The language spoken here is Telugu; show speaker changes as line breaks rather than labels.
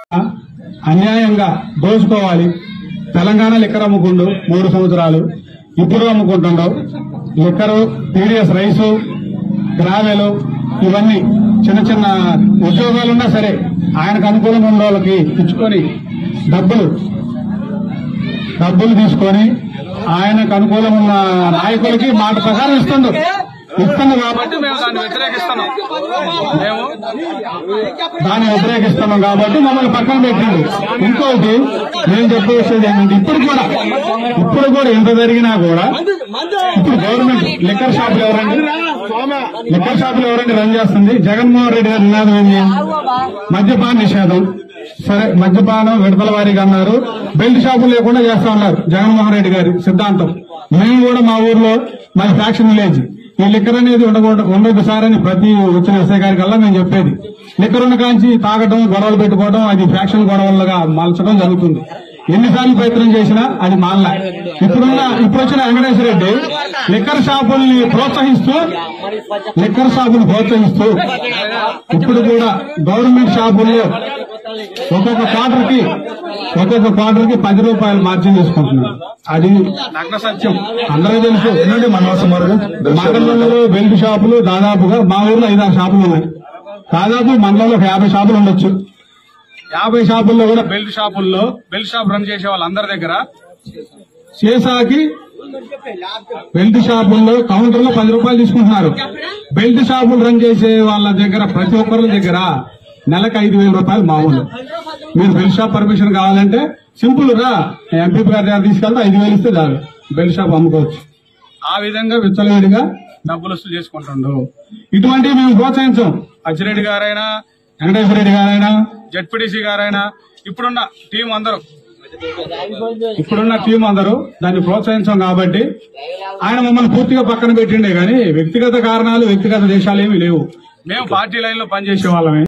అన్యాయంగా దోచుకోవాలి తెలంగాణ లిక్కర్ అమ్ముకుండు మూడు సంవత్సరాలు ఇప్పుడు అమ్ముకుంటుండవు లిక్కరు పీడిఎస్ రైసు గ్రావెలు ఇవన్నీ చిన్న చిన్న ఉద్యోగాలున్నా సరే ఆయనకు అనుకూలంగా ఉన్న వాళ్ళకి ఇచ్చుకొని డబ్బులు డబ్బులు తీసుకొని ఆయనకు అనుకూలం ఉన్న నాయకులకి మాట ప్రకారం ఇస్తుండ్రు ఇస్తుంది కాబట్టి మేము దాన్ని వ్యతిరేకిస్తున్నాం మేము దాన్ని వ్యతిరేకిస్తున్నాం కాబట్టి మమ్మల్ని పక్కన పెట్టిండు ఇంకోటి నేను చెప్పే విషయం ఏంటంటే ఇప్పుడు కూడా ఇప్పుడు కూడా ఎంత జరిగినా కూడా ఇప్పుడు గవర్నమెంట్ లిక్కర్ షాపులు ఎవరండి లిక్కర్ షాపులు ఎవరండి రన్ చేస్తుంది జగన్మోహన్ రెడ్డి గారి నినాదం ఏంటి మద్యపాన నిషేధం సరే మద్యపానం విడతల వారీగా అన్నారు బెల్ట్ షాపులు లేకుండా చేస్తా ఉన్నారు జగన్మోహన్ రెడ్డి గారి సిద్ధాంతం మేము కూడా మా ఊర్లో మా ఫ్యాక్షన్ విలేజ్ ఈ లిక్కర్ అనేది ఉండకూడదు ఉండదు సార్ అని ప్రతి వచ్చిన ఎస్ఐ గారి కల్లా మేము చెప్పేది లిక్కర్ ఉన్న కాంచి తాగటం గొడవలు పెట్టుకోవడం అది ఫ్యాక్షన్ గొడవలుగా మలచడం జరుగుతుంది ఎన్నిసార్లు ప్రయత్నం చేసినా అది మానలా ఇప్పుడున్న ఇప్పుడు వచ్చిన వెంకటేశ్వర రెడ్డి లిక్కర్ షాపుల్ని ప్రోత్సహిస్తూ లిక్కర్ షాపులు ప్రోత్సహిస్తూ ఇప్పుడు కూడా గవర్నమెంట్ షాపుల్లో ఒక్కొక్క క్వార్టర్ కి ఒక్కొక్క క్వార్టర్ కి పది రూపాయలు మార్జిన్ తీసుకుంటున్నారు అది నగ్న సత్యం అందరూ తెలుసు ఏంటంటే మండలంలో బెల్ట్ షాపులు దాదాపుగా మా ఊర్లో ఐదారు షాపులు ఉన్నాయి దాదాపు మండలంలో ఒక యాభై షాపులు ఉండొచ్చు యాభై షాపుల్లో కూడా బెల్ట్ షాపుల్లో బెల్ట్ షాప్ రన్ చేసే వాళ్ళందరి దగ్గర సీసాకి బెల్ట్ షాపుల్లో కౌంటర్ లో పది రూపాయలు తీసుకుంటున్నారు బెల్ట్ షాపులు రన్ చేసే వాళ్ళ దగ్గర ప్రతి ఒక్కరి దగ్గర నెలకు ఐదు వేల రూపాయలు మామూలు మీరు బెల్ట్ షాప్ పర్మిషన్ కావాలంటే సింపుల్ గా ఎంపీ గారి దగ్గర తీసుకెళ్తే ఐదు వేలు ఇస్తే చాలు బెల్ట్ షాప్ అమ్ముకోవచ్చు ఆ విధంగా విచ్చలవిడిగా డబ్బులు వసూలు చేసుకుంటుండ్రు ఇటువంటివి మేము ప్రోత్సహించాం అచ్చిరెడ్డి గారైనా వెంకటేశ్వర రెడ్డి గారైనా జడ్పీడీసీ గారైనా ఇప్పుడున్న టీం అందరూ ఇప్పుడున్న టీం అందరూ దాన్ని ప్రోత్సహించాం కాబట్టి ఆయన మమ్మల్ని పూర్తిగా పక్కన పెట్టిండే గానీ వ్యక్తిగత కారణాలు వ్యక్తిగత దేశాలు ఏమీ లేవు మేము పార్టీ లైన్ లో పనిచేసే వాళ్ళమే